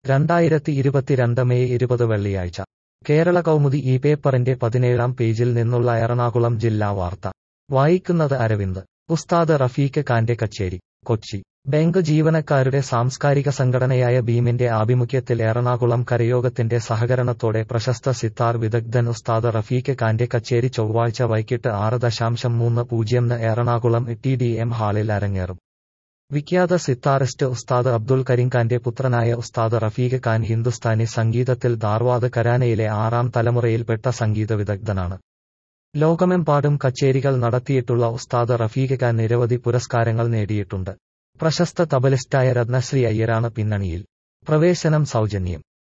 രണ്ടായിരത്തി ഇരുപത്തിരണ്ട് മെയ് ഇരുപത് വെള്ളിയാഴ്ച കേരള കൗമുദി ഈ പേപ്പറിന്റെ പതിനേഴാം പേജിൽ നിന്നുള്ള എറണാകുളം ജില്ലാ വാർത്ത വായിക്കുന്നത് അരവിന്ദ് ഉസ്താദ് റഫീഖ് ഖാന്റെ കച്ചേരി കൊച്ചി ബാങ്ക് ജീവനക്കാരുടെ സാംസ്കാരിക സംഘടനയായ ഭീമിന്റെ ആഭിമുഖ്യത്തിൽ എറണാകുളം കരയോഗത്തിന്റെ സഹകരണത്തോടെ പ്രശസ്ത സിത്താർ വിദഗ്ധൻ ഉസ്താദ് റഫീഖ് ഖാന്റെ കച്ചേരി ചൊവ്വാഴ്ച വൈകിട്ട് ആറ് ദശാംശം മൂന്ന് പൂജ്യംന് എറണാകുളം ടി ഡി എം ഹാളിൽ അരങ്ങേറും വിഖ്യാത സിത്താറിസ്റ്റ് ഉസ്താദ് അബ്ദുൽ കരീം ഖാന്റെ പുത്രനായ ഉസ്താദ് റഫീഖ് ഖാൻ ഹിന്ദുസ്ഥാനി സംഗീതത്തിൽ ധാർവാദ് ഘരാനയിലെ ആറാം തലമുറയിൽപ്പെട്ട സംഗീത വിദഗ്ധനാണ് ലോകമെമ്പാടും കച്ചേരികൾ നടത്തിയിട്ടുള്ള ഉസ്താദ് റഫീഖ് ഖാൻ നിരവധി പുരസ്കാരങ്ങൾ നേടിയിട്ടുണ്ട് പ്രശസ്ത തബലിസ്റ്റായ രത്നശ്രീ അയ്യരാണ് പിന്നണിയിൽ പ്രവേശനം സൗജന്യം